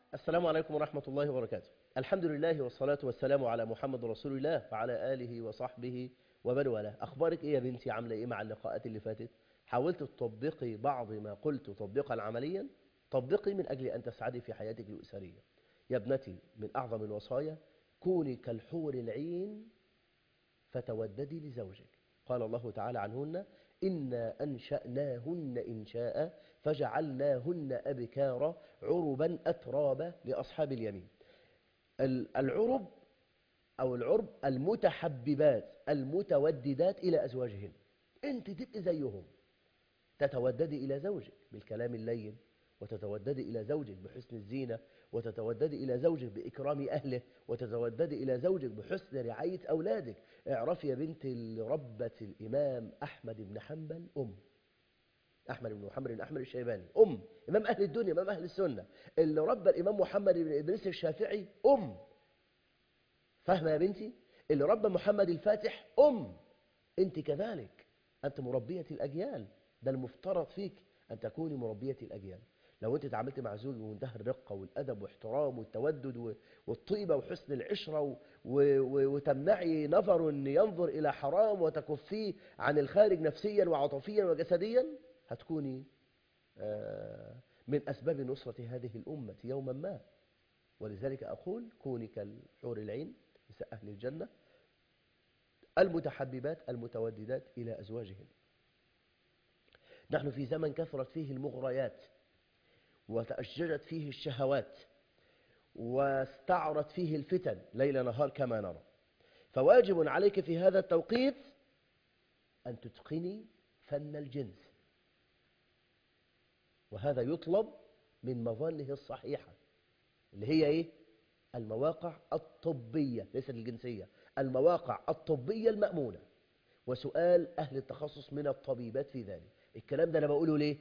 السلام عليكم ورحمة الله وبركاته الحمد لله والصلاة والسلام على محمد رسول الله وعلى آله وصحبه ومن والاه أخبارك إيه يا بنتي عاملة إيه مع اللقاءات اللي فاتت حاولت تطبقي بعض ما قلت تطبيقا عمليا طبقي من أجل أن تسعدي في حياتك الأسرية يا ابنتي من أعظم الوصايا كوني كالحور العين فتوددي لزوجك قال الله تعالى عنهن إنا أنشأناهن إنشاء فجعلناهن أبكارا عربا أترابا لأصحاب اليمين ال- العرب أو العرب المتحببات المتوددات إلى أزواجهن أنت تبقي زيهم تتوددي إلى زوجك بالكلام اللين وتتوددي إلى زوجك بحسن الزينة وتتوددي إلى زوجك بإكرام أهله وتتوددي إلى زوجك بحسن رعاية أولادك اعرفي يا بنت اللي ربت الإمام أحمد بن حنبل أم أحمد بن محمد بن أحمد الشيباني أم إمام أهل الدنيا إمام أهل السنة اللي ربى الإمام محمد بن إدريس الشافعي أم فاهمة يا بنتي اللي ربى محمد الفاتح أم أنت كذلك أنت مربية الأجيال ده المفترض فيك أن تكوني مربية الأجيال لو أنت تعاملت مع زوجك بمنتهى الرقة والأدب واحترام والتودد و- والطيبة وحسن العشرة و- و- وتمنعي نظر أن ينظر إلى حرام وتكفيه عن الخارج نفسيا وعاطفيا وجسديا هتكوني آه، من أسباب نصرة هذه الأمة يوما ما ولذلك أقول كوني كالحور العين نساء أهل الجنة المتحببات المتوددات إلى أزواجهن نحن في زمن كثرت فيه المغريات وتأججت فيه الشهوات واستعرت فيه الفتن ليل نهار كما نرى فواجب عليك في هذا التوقيت أن تتقني فن الجنس وهذا يطلب من مظنه الصحيحة اللي هي إيه؟ المواقع الطبية ليست الجنسية المواقع الطبية المأمونة وسؤال أهل التخصص من الطبيبات في ذلك الكلام ده أنا بقوله ليه؟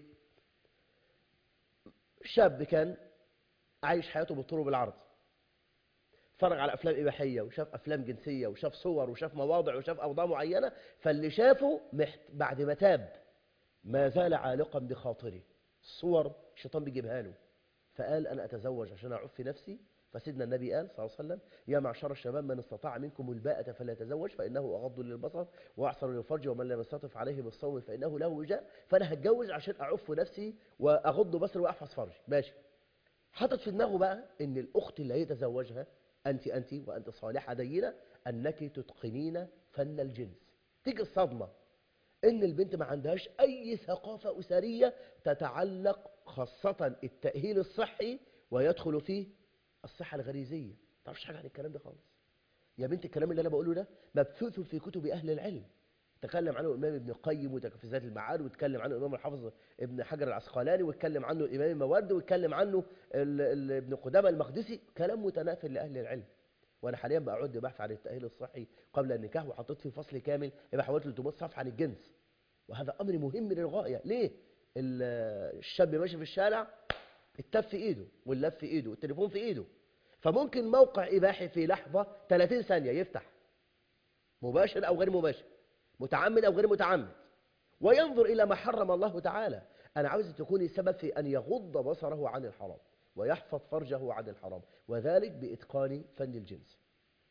شاب كان عايش حياته بالطول وبالعرض اتفرج على افلام اباحيه وشاف افلام جنسيه وشاف صور وشاف مواضع وشاف اوضاع معينه فاللي شافه محت... بعد ما تاب ما زال عالقا بخاطره الصور الشيطان بيجيبها له فقال انا اتزوج عشان اعف نفسي فسيدنا النبي قال صلى الله عليه وسلم يا معشر الشباب من استطاع منكم الباءة فلا يتزوج فإنه أغض للبصر وأحسن للفرج ومن لم يستطف عليه بالصوم فإنه له وجاء فأنا هتجوز عشان أعف نفسي وأغض بصري وأحفظ فرجي ماشي حطت في دماغه بقى ان الاخت اللي هيتزوجها انت انت وانت صالحه دينه انك تتقنين فن الجنس تيجي الصدمه ان البنت ما عندهاش اي ثقافه اسريه تتعلق خاصه التاهيل الصحي ويدخل فيه الصحه الغريزيه ما تعرفش حاجه عن الكلام ده خالص يا بنت الكلام اللي انا بقوله ده مبثوث في كتب اهل العلم تكلم عنه الامام ابن القيم وتكفيزات المعاد وتكلم عنه الامام الحافظ ابن حجر العسقلاني واتكلم عنه الامام الموارد واتكلم عنه ال- ال- ابن قدامه المقدسي كلام متنافر لاهل العلم وانا حاليا بأعد بحث عن التاهيل الصحي قبل النكاح وحطيت فيه فصل كامل يبقى حوالي 300 صفحه عن الجنس وهذا امر مهم للغايه ليه ال- الشاب ماشي في الشارع التاب في ايده واللاب في ايده والتليفون في ايده فممكن موقع اباحي في لحظه 30 ثانيه يفتح مباشر او غير مباشر متعمد او غير متعمد وينظر الى ما حرم الله تعالى انا عاوز تكوني سبب في ان يغض بصره عن الحرام ويحفظ فرجه عن الحرام وذلك باتقان فن الجنس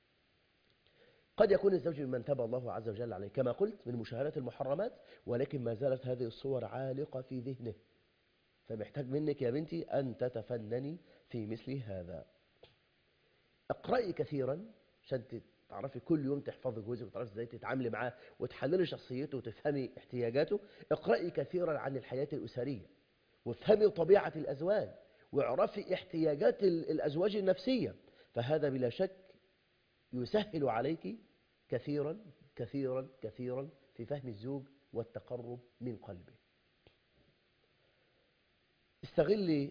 قد يكون الزوج ممن تاب الله عز وجل عليه كما قلت من مشاهدة المحرمات ولكن ما زالت هذه الصور عالقة في ذهنه فمحتاج منك يا بنتي أن تتفنني في مثل هذا اقرأي كثيرا عشان تعرفي كل يوم تحفظي جوزك وتعرفي ازاي تتعاملي معاه وتحللي شخصيته وتفهمي احتياجاته اقرأي كثيرا عن الحياة الأسرية وافهمي طبيعة الأزواج واعرفي احتياجات ال- الأزواج النفسية فهذا بلا شك يسهل عليك كثيرا كثيرا كثيرا في فهم الزوج والتقرب من قلبه استغلي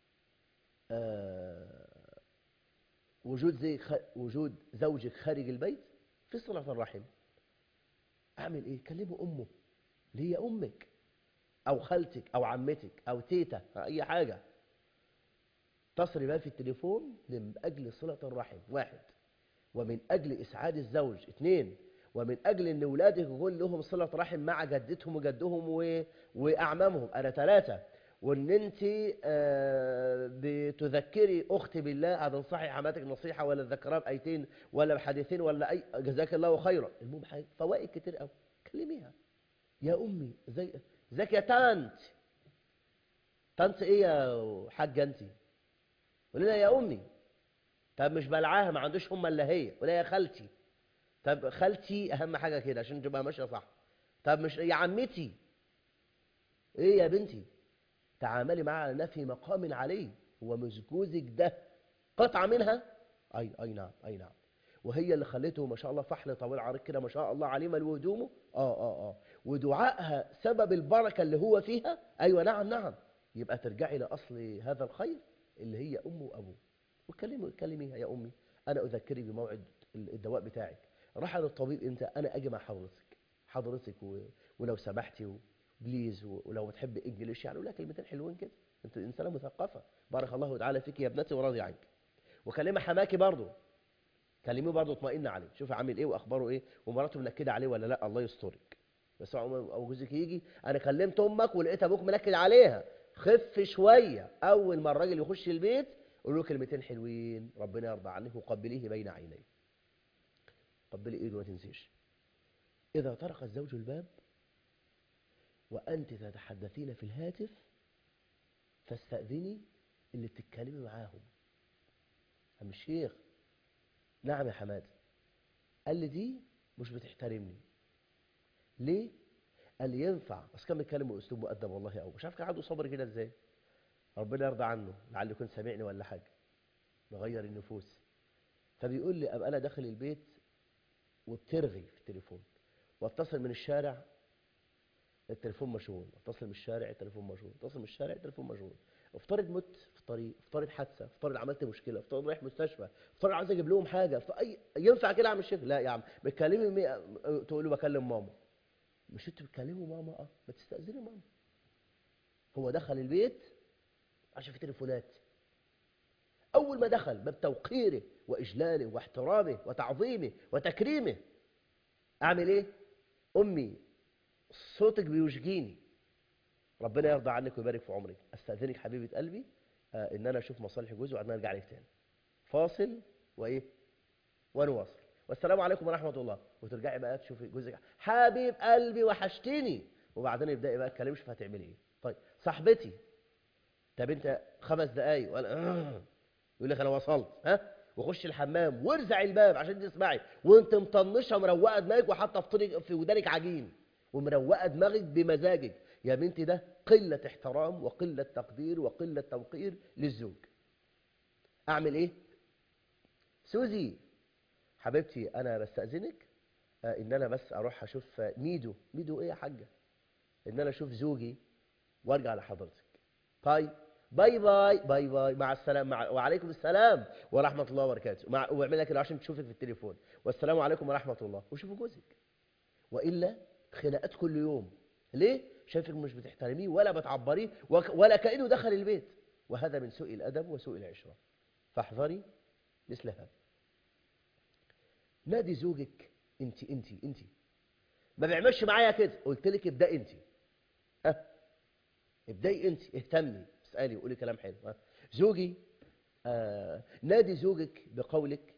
آه، وجود زي خ... وجود زوجك خارج البيت في صلة الرحم اعمل ايه كلمه امه اللي هي امك او خالتك او عمتك او تيتا أو اي حاجة تصري بقى في التليفون من اجل صلة الرحم واحد ومن اجل اسعاد الزوج اثنين ومن اجل ان اولادك يكون لهم صلة رحم مع جدتهم وجدهم و... واعمامهم انا ثلاثة وان انت آه، بتذكري اختي بالله هتنصحي حماتك نصيحه ولا تذكرها بايتين ولا بحديثين ولا اي جزاك الله خيرا المهم حاجة فوائد كتير قوي كلميها يا امي زي ازيك يا تانت تانت ايه يا حاجه انت قولي لها يا امي طب مش بلعاها ما عندوش هم الا هي قولي يا خالتي طب خالتي اهم حاجه كده عشان تبقى ماشيه صح طب مش يا عمتي ايه يا بنتي تعاملي معها على نفي مقام عليه هو مش جوزك ده قطعه منها اي اي نعم اي نعم وهي اللي خلته ما شاء الله فحل طويل عريض كده ما شاء الله عليه ملو هدومه اه اه اه ودعائها سبب البركه اللي هو فيها ايوه نعم نعم يبقى ترجعي لاصل هذا الخير اللي هي امه وابوه وكلمي كلميها يا امي انا اذكرك بموعد الدواء بتاعك راح للطبيب امتى انا اجي مع حضرتك حضرتك و... ولو سمحتي و... بليز و... ولو بتحب انجليش يعني لها كلمتين حلوين كده انت انسانه مثقفه بارك الله تعالى فيك يا ابنتي وراضي عنك وكلمه حماكي برضه كلميه برضه اطمئن عليه شوف عامل ايه واخباره ايه ومراته منكده عليه ولا لا الله يسترك بس هو- او جوزك يجي انا كلمت امك ولقيت ابوك منكد عليها خف شويه اول ما الراجل يخش البيت قول له كلمتين حلوين ربنا يرضى عنك وقبليه بين عينيه قبلي ايده ما تنسيش اذا طرق الزوج الباب وانت تتحدثين في الهاتف فاستاذني اللي بتتكلمي معاهم عم الشيخ نعم يا حماد قال لي دي مش بتحترمني ليه قال لي ينفع بس كان بيتكلم باسلوب مؤدب والله قوي مش عارف كان عنده صبر كده ازاي ربنا يرضى عنه لعل يكون سامعني ولا حاجه نغير النفوس فبيقول لي ابقى انا داخل البيت وبترغي في التليفون واتصل من الشارع التليفون مشغول اتصل من الشارع التليفون مشغول اتصل من الشارع التليفون مشغول افترض مت في طريق افترض حادثه افترض عملت مشكله افترض رايح مستشفى افترض عايز اجيب لهم حاجه افترض أي... ينفع كده اعمل الشيخ لا يا عم بتكلمي مي... تقول له بكلم ماما مش انتوا بتكلموا ماما اه ما تستاذني ماما هو دخل البيت عشان في تليفونات اول ما دخل باب توقيره واجلاله واحترامه وتعظيمه وتكريمه اعمل ايه امي صوتك بيوججيني ربنا يرضى عنك ويبارك في عمرك استاذنك حبيبه قلبي آه ان انا اشوف مصالح جوزي وبعدين ارجع لك تاني فاصل وايه ونواصل والسلام عليكم ورحمه الله وترجعي بقى تشوفي جوزك حبيب قلبي وحشتني وبعدين يبداي بقى تكلمي شوف هتعملي ايه طيب صاحبتي طب انت خمس دقايق ولا يقول لك انا وصلت ها وخش الحمام وارزع الباب عشان تسمعي وانت مطنشه مروقه دماغك وحاطه في طريق في ودانك عجين ومروقه دماغك بمزاجك يا بنتي ده قله احترام وقله تقدير وقله توقير للزوج اعمل ايه سوزي حبيبتي انا بستاذنك آه، ان انا بس اروح اشوف آه، ميدو ميدو ايه يا حاجه ان انا اشوف زوجي وارجع لحضرتك طيب باي باي باي باي مع السلامه مع... وعليكم السلام ورحمه الله وبركاته مع... واعملها كده عشان تشوفك في التليفون والسلام عليكم ورحمه الله وشوفوا جوزك والا خناقات كل يوم ليه شايفك مش بتحترميه ولا بتعبريه وك... ولا كانه دخل البيت وهذا من سوء الادب وسوء العشره فاحذري مثل هذا نادي زوجك انت انت انت ما بيعملش معايا كده قلت لك ابدأ انت ها ابدأي انت اهتمي اسألي وقولي كلام حلو ها زوجي آه نادي زوجك بقولك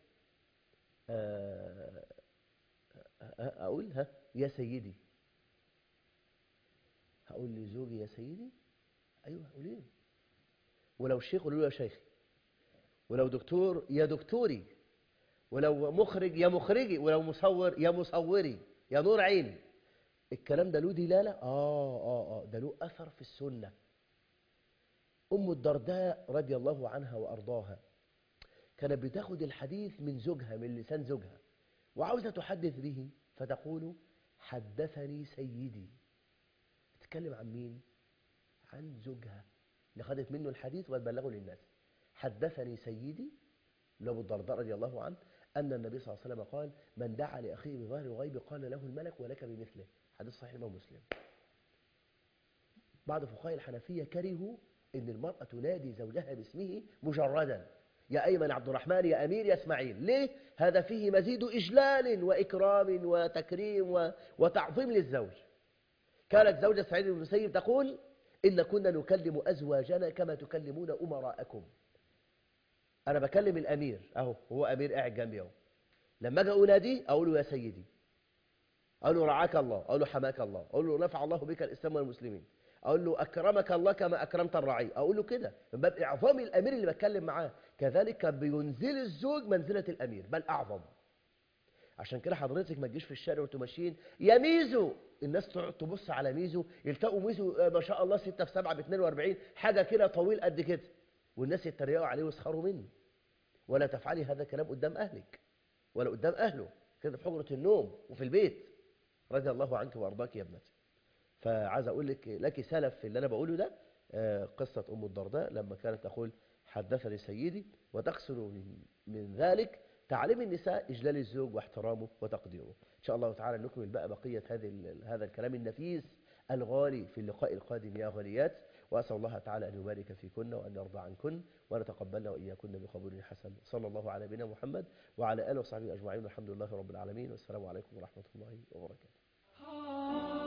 آه آه، اقول ها يا سيدي هقول لزوجي يا سيدي ايوه قولي له ولو شيخ قولوا له يا شيخي ولو دكتور يا دكتوري ولو مخرج يا مخرجي ولو مصور يا مصوري يا نور عيني الكلام ده له دلاله اه اه اه ده له اثر في السنه ام الدرداء رضي الله عنها وارضاها كانت بتاخد الحديث من زوجها من لسان زوجها وعاوزه تحدث به فتقول حدثني سيدي بتتكلم عن مين عن زوجها اللي خدت منه الحديث وتبلغه للناس حدثني سيدي لأبو الدرداء رضي الله عنه أن النبي صلى الله عليه وسلم قال من دعا لأخيه بظهر الغيب قال له الملك ولك بمثله حديث صحيح الإمام مسلم بعض فقهاء الحنفية كرهوا أن المرأة تنادي زوجها باسمه مجردا يا أيمن عبد الرحمن يا أمير يا إسماعيل ليه؟ هذا فيه مزيد إجلال وإكرام وتكريم و- وتعظيم للزوج كانت زوجة سعيد بن المسيب تقول إن كنا نكلم أزواجنا كما تكلمون أمراءكم أنا بكلم الأمير أهو هو أمير قاعد جنبي أهو لما أجي أقول دي أقول له يا سيدي أقول له رعاك الله أقول له حماك الله أقول له نفع الله بك الإسلام والمسلمين أقول له أكرمك الله كما أكرمت الرعي أقول له كده من باب إعظام الأمير اللي بتكلم معاه كذلك بينزل الزوج منزلة الأمير بل أعظم عشان كده حضرتك ما تجيش في الشارع وانتوا ماشيين يا ميزو الناس تقعد تبص على ميزو يلتقوا ميزو آه، ما شاء الله 6 في 7 ب 42 حاجه كده طويل قد كده والناس يتريقوا عليه ويسخروا منه ولا تفعلي هذا الكلام قدام اهلك ولا قدام اهله كده في حجره النوم وفي البيت رضي الله عنك وارضاك يا ابنتي فعايز اقول لك لك سلف في اللي انا بقوله ده آه، قصه ام الدرداء لما كانت تقول حدثني سيدي وتقصر من, من ذلك تعليم النساء إجلال الزوج واحترامه وتقديره إن شاء الله تعالى نكمل بقى بقية هذه ال- هذا الكلام النفيس الغالي في اللقاء القادم يا غاليات وأسأل الله تعالى أن يبارك فيكن وأن يرضى عنكن وأن يتقبلنا وإياكن بقبول حسن صلى الله على نبينا محمد وعلى آله وصحبه أجمعين والحمد لله رب العالمين والسلام عليكم ورحمة الله وبركاته Ah